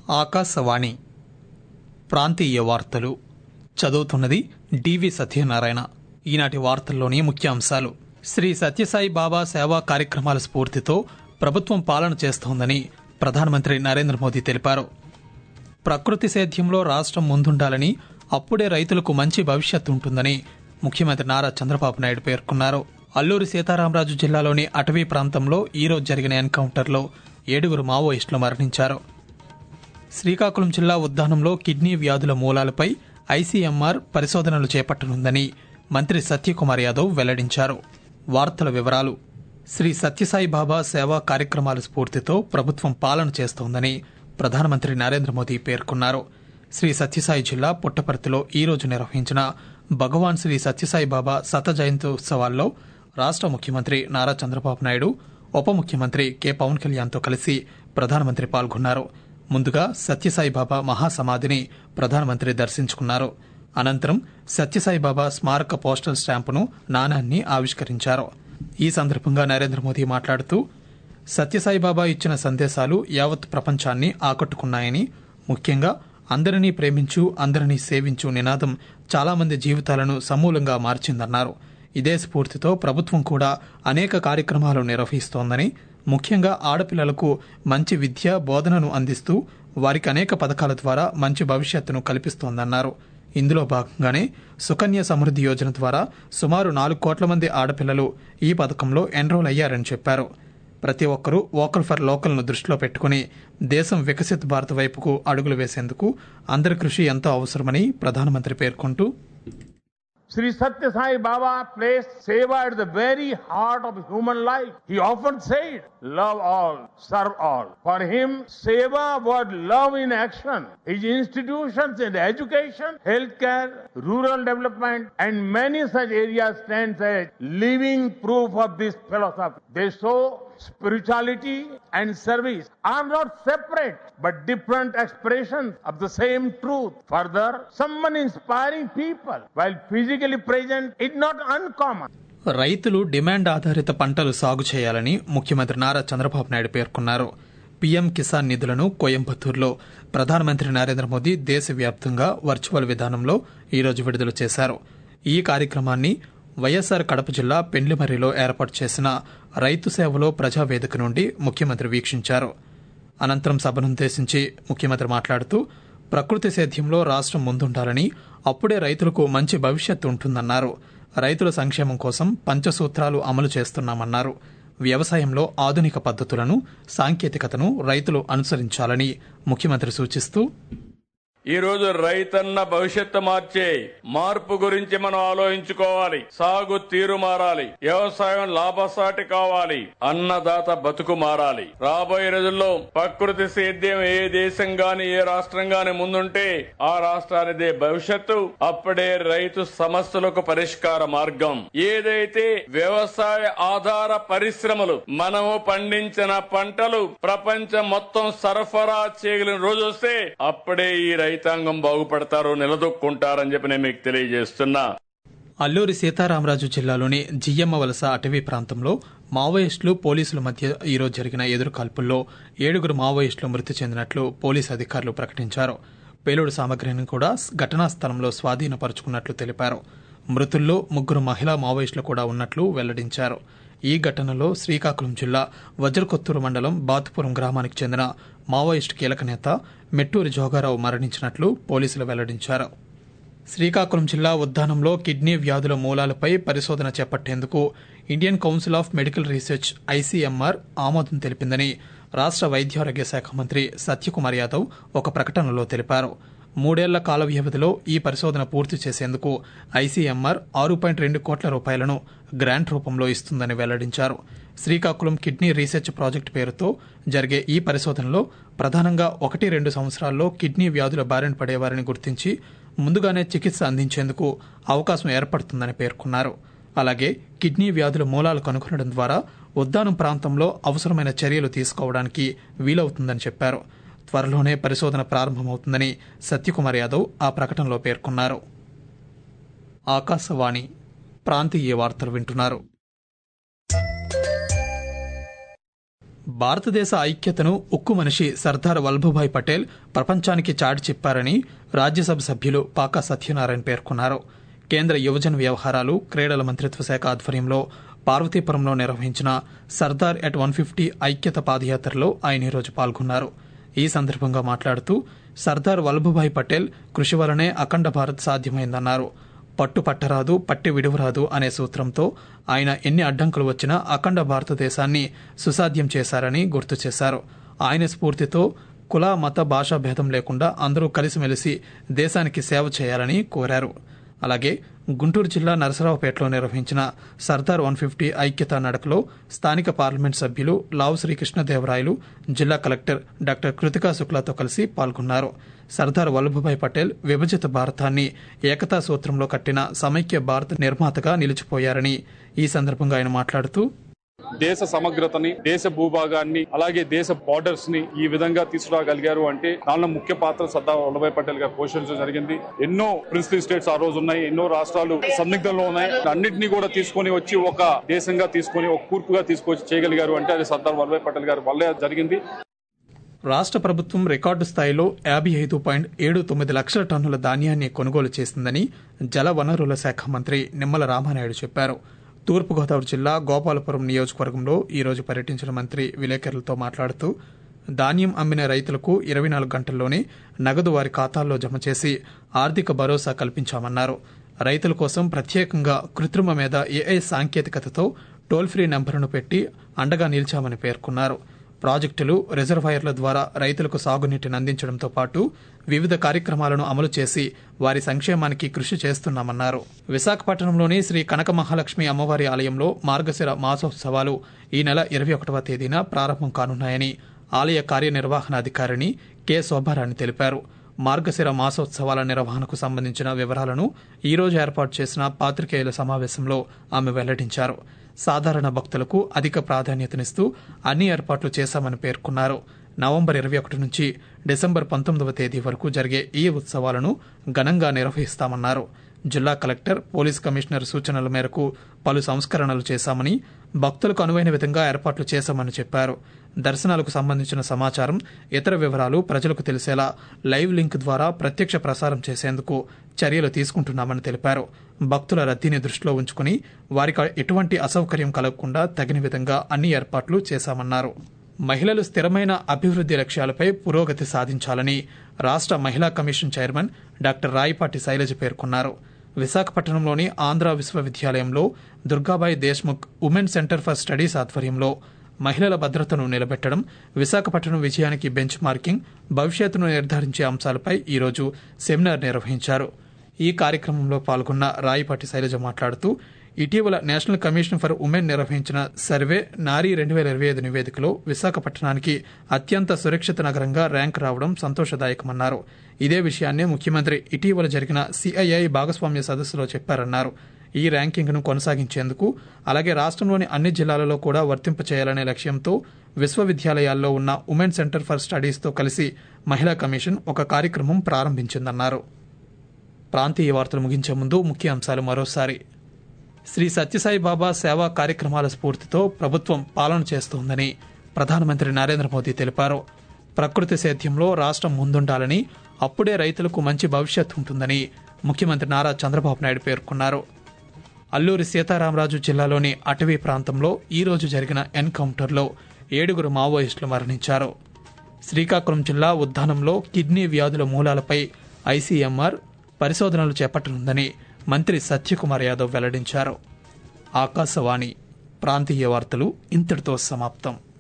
ఆకాశవాణి ప్రాంతీయ వార్తలు చదువుతున్నది డివి సత్యనారాయణ ఈనాటి వార్తల్లోని ముఖ్యాంశాలు శ్రీ సత్యసాయి బాబా సేవా కార్యక్రమాల స్ఫూర్తితో ప్రభుత్వం పాలన చేస్తోందని ప్రధానమంత్రి నరేంద్ర మోదీ తెలిపారు ప్రకృతి సేద్యంలో రాష్ట్రం ముందుండాలని అప్పుడే రైతులకు మంచి భవిష్యత్తు ఉంటుందని ముఖ్యమంత్రి నారా చంద్రబాబు నాయుడు పేర్కొన్నారు అల్లూరి సీతారామరాజు జిల్లాలోని అటవీ ప్రాంతంలో ఈరోజు జరిగిన ఎన్కౌంటర్లో ఏడుగురు మావోయిస్టులు మరణించారు శ్రీకాకుళం జిల్లా ఉద్దానంలో కిడ్నీ వ్యాధుల మూలాలపై ఐసీఎంఆర్ పరిశోధనలు చేపట్టనుందని మంత్రి సత్యకుమార్ యాదవ్ వెల్లడించారు వార్తల వివరాలు శ్రీ సత్యసాయి బాబా సేవా కార్యక్రమాల స్ఫూర్తితో ప్రభుత్వం పాలన చేస్తోందని ప్రధానమంత్రి నరేంద్ర మోదీ పేర్కొన్నారు శ్రీ సత్యసాయి జిల్లా పుట్టపర్తిలో ఈ రోజు నిర్వహించిన భగవాన్ శ్రీ సత్యసాయి బాబా శత జయంత్యోత్సవాల్లో రాష్ట ముఖ్యమంత్రి నారా చంద్రబాబు నాయుడు ఉప ముఖ్యమంత్రి కె పవన్ కళ్యాణ్తో కలిసి ప్రధానమంత్రి పాల్గొన్నారు ముందుగా సత్యసాయి బాబా మహాసమాధిని ప్రధానమంత్రి దర్శించుకున్నారు అనంతరం సత్యసాయి బాబా స్మారక పోస్టల్ స్టాంపును నాణాన్ని ఆవిష్కరించారు ఈ సందర్భంగా నరేంద్ర మోదీ మాట్లాడుతూ సత్యసాయి బాబా ఇచ్చిన సందేశాలు యావత్ ప్రపంచాన్ని ఆకట్టుకున్నాయని ముఖ్యంగా అందరినీ ప్రేమించు అందరినీ సేవించు నినాదం చాలా మంది జీవితాలను సమూలంగా మార్చిందన్నారు ఇదే స్ఫూర్తితో ప్రభుత్వం కూడా అనేక కార్యక్రమాలు నిర్వహిస్తోందని ముఖ్యంగా ఆడపిల్లలకు మంచి విద్య బోధనను అందిస్తూ వారికి అనేక పథకాల ద్వారా మంచి భవిష్యత్తును కల్పిస్తోందన్నారు ఇందులో భాగంగానే సుకన్య సమృద్ధి యోజన ద్వారా సుమారు నాలుగు కోట్ల మంది ఆడపిల్లలు ఈ పథకంలో ఎన్రోల్ అయ్యారని చెప్పారు ప్రతి ఒక్కరూ వోకల్ ఫర్ లోకల్ను దృష్టిలో పెట్టుకుని దేశం వికసిత్ భారత్ వైపుకు అడుగులు వేసేందుకు అందరి కృషి ఎంతో అవసరమని ప్రధానమంత్రి పేర్కొంటూ Sri Satya Sai Baba placed seva at the very heart of human life. He often said, love all, serve all. For him, seva was love in action. His institutions in education, healthcare, rural development, and many such areas stand as living proof of this philosophy. They show spirituality and service are not separate but different expressions of the same truth. Further, someone inspiring people while physically present is not uncommon. రైతులు demand ఆధారిత పంటలు సాగు చేయాలని ముఖ్యమంత్రి నారా చంద్రబాబు నాయుడు పేర్కొన్నారు PM Kisan నిధులను కోయంబత్తూరులో ప్రధానమంత్రి నరేంద్ర మోదీ దేశవ్యాప్తంగా వర్చువల్ విధానంలో ఈరోజు విడుదల చేశారు ఈ కార్యక్రమాన్ని వైఎస్సార్ కడప జిల్లా పెండ్లిమర్రిలో ఏర్పాటు చేసిన రైతు సేవలో ప్రజావేదిక నుండి ముఖ్యమంత్రి వీక్షించారు అనంతరం సభనుద్దేశించి ముఖ్యమంత్రి మాట్లాడుతూ ప్రకృతి సేద్యంలో రాష్ట్రం ముందుండాలని అప్పుడే రైతులకు మంచి భవిష్యత్తు ఉంటుందన్నారు రైతుల సంక్షేమం కోసం పంచసూత్రాలు అమలు చేస్తున్నామన్నారు వ్యవసాయంలో ఆధునిక పద్ధతులను సాంకేతికతను రైతులు అనుసరించాలని ముఖ్యమంత్రి సూచిస్తూ ఈ రోజు రైతన్న భవిష్యత్తు మార్చే మార్పు గురించి మనం ఆలోచించుకోవాలి సాగు తీరు మారాలి వ్యవసాయం లాభసాటి కావాలి అన్నదాత బతుకు మారాలి రాబోయే రోజుల్లో ప్రకృతి సేద్యం ఏ దేశం గాని ఏ రాష్ట్రం గాని ముందుంటే ఆ రాష్ట్రానిదే భవిష్యత్తు అప్పుడే రైతు సమస్యలకు పరిష్కార మార్గం ఏదైతే వ్యవసాయ ఆధార పరిశ్రమలు మనము పండించిన పంటలు ప్రపంచం మొత్తం సరఫరా చేయగలిగిన రోజు వస్తే అప్పుడే ఈ రైతాంగం బాగుపడతారు నిలదొక్కుంటారని చెప్పి నేను మీకు తెలియజేస్తున్నా అల్లూరి సీతారామరాజు జిల్లాలోని జియ్యమ్మ వలస అటవీ ప్రాంతంలో మావోయిస్టులు పోలీసుల మధ్య ఈరోజు జరిగిన ఎదురుకాల్పుల్లో ఏడుగురు మావోయిస్టులు మృతి చెందినట్లు పోలీసు అధికారులు ప్రకటించారు పేలుడు సామగ్రిని కూడా ఘటనా స్థలంలో స్వాధీనపరుచుకున్నట్లు తెలిపారు మృతుల్లో ముగ్గురు మహిళా మావోయిస్టులు కూడా ఉన్నట్లు వెల్లడించారు ఈ ఘటనలో శ్రీకాకుళం జిల్లా వజ్రకొత్తూరు మండలం బాతుపురం గ్రామానికి చెందిన మావోయిస్టు కీలక నేత మెట్టూరి జోగారావు మరణించినట్లు పోలీసులు వెల్లడించారు శ్రీకాకుళం జిల్లా ఉద్దానంలో కిడ్నీ వ్యాధుల మూలాలపై పరిశోధన చేపట్టేందుకు Indian Council of Medical Research ICMR ఆమోదం తెలిపిందని రాష్ట్ర వైద్యారోగ్య శాఖ మంత్రి సత్యకుమార్ యాదవ్ ఒక ప్రకటనలో తెలిపారు మూడేళ్ల కాల వ్యవధిలో ఈ పరిశోధన పూర్తి చేసేందుకు ఐసీఎంఆర్ ఆరు పాయింట్ రెండు కోట్ల రూపాయలను గ్రాంట్ రూపంలో ఇస్తుందని వెల్లడించారు శ్రీకాకుళం కిడ్నీ రీసెర్చ్ ప్రాజెక్టు పేరుతో జరిగే ఈ పరిశోధనలో ప్రధానంగా ఒకటి రెండు సంవత్సరాల్లో కిడ్నీ వ్యాధుల బారిన పడేవారిని గుర్తించి ముందుగానే చికిత్స అందించేందుకు అవకాశం ఏర్పడుతుందని పేర్కొన్నారు అలాగే కిడ్నీ వ్యాధుల మూలాలు కనుగొనడం ద్వారా ఉద్దానం ప్రాంతంలో అవసరమైన చర్యలు తీసుకోవడానికి వీలవుతుందని చెప్పారు త్వరలోనే పరిశోధన ప్రారంభమవుతుందని సత్యకుమార్ యాదవ్ ఆ ప్రకటనలో పేర్కొన్నారు ఆకాశవాణి ప్రాంతీయ వార్తలు వింటున్నారు భారతదేశ ఐక్యతను ఉక్కు మనిషి సర్దార్ వల్లభభాయ్ పటేల్ ప్రపంచానికి చాటి చెప్పారని రాజ్యసభ సభ్యులు పాకా సత్యనారాయణ పేర్కొన్నారు కేంద్ర యువజన వ్యవహారాలు క్రీడల మంత్రిత్వ శాఖ ఆధ్వర్యంలో పార్వతీపురంలో నిర్వహించిన సర్దార్ ఎట్ వన్ ఫిఫ్టీ ఐక్యత పాదయాత్రలో ఆయన ఈరోజు పాల్గొన్నారు ఈ సందర్భంగా మాట్లాడుతూ సర్దార్ వల్లభభాయ్ పటేల్ కృషి వలనే అఖండ భారత్ సాధ్యమైందన్నారు పట్టు పట్టరాదు పట్టి విడువరాదు అనే సూత్రంతో ఆయన ఎన్ని అడ్డంకులు వచ్చినా అఖండ భారతదేశాన్ని సుసాధ్యం చేశారని గుర్తు చేశారు ఆయన స్ఫూర్తితో కుల మత భాషా భేదం లేకుండా అందరూ కలిసిమెలిసి దేశానికి సేవ చేయాలని కోరారు అలాగే గుంటూరు జిల్లా నరసరావుపేటలో నిర్వహించిన సర్దార్ వన్ ఫిఫ్టీ ఐక్యతా నడకలో స్థానిక పార్లమెంట్ సభ్యులు లావు శ్రీకృష్ణదేవరాయలు జిల్లా కలెక్టర్ డాక్టర్ కృతికా శుక్లాతో కలిసి పాల్గొన్నారు సర్దార్ వల్లభభాయ్ పటేల్ విభజిత భారతాన్ని ఏకతా సూత్రంలో కట్టిన సమైక్య భారత్ నిర్మాతగా నిలిచిపోయారని ఈ సందర్భంగా ఆయన మాట్లాడుతూ దేశ సమగ్రతని దేశ భూభాగాన్ని అలాగే దేశ బార్డర్స్ ని ఈ విధంగా తీసుకురాగలిగారు అంటే దానిలో ముఖ్య పాత్ర సర్దార్ వల్లభాయ్ పటేల్ గారు పోషించడం జరిగింది ఎన్నో ప్రిన్సిపల్ స్టేట్స్ ఆ రోజు ఉన్నాయి ఎన్నో రాష్ట్రాలు సందిగ్ధంలో ఉన్నాయి అన్నింటినీ కూడా తీసుకొని వచ్చి ఒక దేశంగా తీసుకొని ఒక కూర్పుగా తీసుకొచ్చి చేయగలిగారు అంటే అది సర్దార్ వల్లభాయ్ పటేల్ గారి వల్లే జరిగింది రాష్ట్ర ప్రభుత్వం రికార్డు స్థాయిలో యాభై ఐదు పాయింట్ ఏడు తొమ్మిది లక్షల టన్నుల ధాన్యాన్ని కొనుగోలు చేసిందని జల వనరుల శాఖ మంత్రి నిమ్మల రామానాయుడు చెప్పారు తూర్పుగోదావరి జిల్లా గోపాలపురం నియోజకవర్గంలో ఈరోజు పర్యటించిన మంత్రి విలేకరులతో మాట్లాడుతూ ధాన్యం అమ్మిన రైతులకు ఇరవై నాలుగు గంటల్లోనే నగదు వారి ఖాతాల్లో జమ చేసి ఆర్థిక భరోసా కల్పించామన్నారు రైతుల కోసం ప్రత్యేకంగా కృత్రిమ మీద ఏఐ సాంకేతికతతో టోల్ ఫ్రీ నెంబర్ను పెట్టి అండగా నిలిచామని పేర్కొన్నారు ప్రాజెక్టులు రిజర్వాయర్ల ద్వారా రైతులకు సాగునీటిని అందించడంతో పాటు వివిధ కార్యక్రమాలను అమలు చేసి వారి సంక్షేమానికి కృషి చేస్తున్నామన్నారు విశాఖపట్నంలోని శ్రీ కనక మహాలక్ష్మి అమ్మవారి ఆలయంలో మార్గశిర మాసోత్సవాలు ఈ నెల ఇరవై ఒకటవ తేదీన ప్రారంభం కానున్నాయని ఆలయ కార్యనిర్వహణాధికారిని కె శోభారాణి తెలిపారు మార్గశిర మాసోత్సవాల నిర్వహణకు సంబంధించిన వివరాలను ఈ రోజు ఏర్పాటు చేసిన పాత్రికేయుల సమావేశంలో ఆమె వెల్లడించారు సాధారణ భక్తులకు అధిక ప్రాధాన్యతనిస్తూ అన్ని ఏర్పాట్లు చేశామని పేర్కొన్నారు నవంబర్ ఇరవై ఒకటి నుంచి డిసెంబర్ పంతొమ్మిదవ తేదీ వరకు జరిగే ఈ ఉత్సవాలను ఘనంగా నిర్వహిస్తామన్నారు జిల్లా కలెక్టర్ పోలీస్ కమిషనర్ సూచనల మేరకు పలు సంస్కరణలు చేశామని భక్తులకు అనువైన విధంగా ఏర్పాట్లు చేశామని చెప్పారు దర్శనాలకు సంబంధించిన సమాచారం ఇతర వివరాలు ప్రజలకు తెలిసేలా లైవ్ లింక్ ద్వారా ప్రత్యక్ష ప్రసారం చేసేందుకు చర్యలు తీసుకుంటున్నామని తెలిపారు భక్తుల రద్దీని దృష్టిలో ఉంచుకుని వారికి ఎటువంటి అసౌకర్యం కలగకుండా తగిన విధంగా అన్ని ఏర్పాట్లు చేశామన్నారు మహిళలు స్థిరమైన అభివృద్ది లక్ష్యాలపై పురోగతి సాధించాలని రాష్ట్ర మహిళా commission chairman doctor Raipati Sailaja పేర్కొన్నారు విశాఖపట్నంలోని ఆంధ్ర విశ్వవిద్యాలయంలో Durgabai Deshmukh women centre for studies ఆధ్వర్యంలో మహిళల భద్రతను నిలబెట్టడం విశాఖపట్నం విజయానికి బెంచ్ మార్కింగ్ భవిష్యత్తును నిర్ధారించే అంశాలపై ఈరోజు సెమినార్ నిర్వహించారు ఈ కార్యక్రమంలో పాల్గొన్న రాయిపాటి శైలజ మాట్లాడుతూ ఇటీవల నేషనల్ కమిషన్ ఫర్ ఉమెన్ నిర్వహించిన సర్వే నారీ రెండు వేల ఇరవై ఐదు నివేదికలో విశాఖపట్నానికి అత్యంత సురక్షిత నగరంగా ర్యాంక్ రావడం సంతోషదాయకమన్నారు ఇదే విషయాన్నే ముఖ్యమంత్రి ఇటీవల జరిగిన సిఐఐ భాగస్వామ్య సదస్సులో చెప్పారన్నారు ఈ ర్యాంకింగ్ను కొనసాగించేందుకు అలాగే రాష్ట్రంలోని అన్ని జిల్లాలలో కూడా వర్తింపచేయాలనే లక్ష్యంతో విశ్వవిద్యాలయాల్లో ఉన్న ఉమెన్ సెంటర్ ఫర్ స్టడీస్తో కలిసి మహిళా కమిషన్ ఒక కార్యక్రమం ప్రారంభించిందన్నారు ప్రాంతీయ వార్తలు ముగించే ముందు ముఖ్య అంశాలు మరోసారి శ్రీ సత్యసాయి బాబా సేవా కార్యక్రమాల స్ఫూర్తితో ప్రభుత్వం పాలన చేస్తోందని ప్రధానమంత్రి నరేంద్ర మోదీ తెలిపారు ప్రకృతి సేద్యంలో రాష్ట్రం ముందుండాలని అప్పుడే రైతులకు మంచి భవిష్యత్ ఉంటుందని ముఖ్యమంత్రి నారా చంద్రబాబు నాయుడు పేర్కొన్నారు అల్లూరి సీతారామరాజు జిల్లాలోని అటవీ ప్రాంతంలో ఈ రోజు జరిగిన ఎన్కౌంటర్లో ఏడుగురు మావోయిస్టులు మరణించారు శ్రీకాకుళం జిల్లా ఉద్దానంలో కిడ్నీ వ్యాధుల మూలాలపై ఐసీఎంఆర్ పరిశోధనలు చేపట్టనుందని మంత్రి సత్యకుమార్ యాదవ్ వెల్లడించారు ఆకాశవాణి ప్రాంతీయ వార్తలు ఇంతటితో సమాప్తం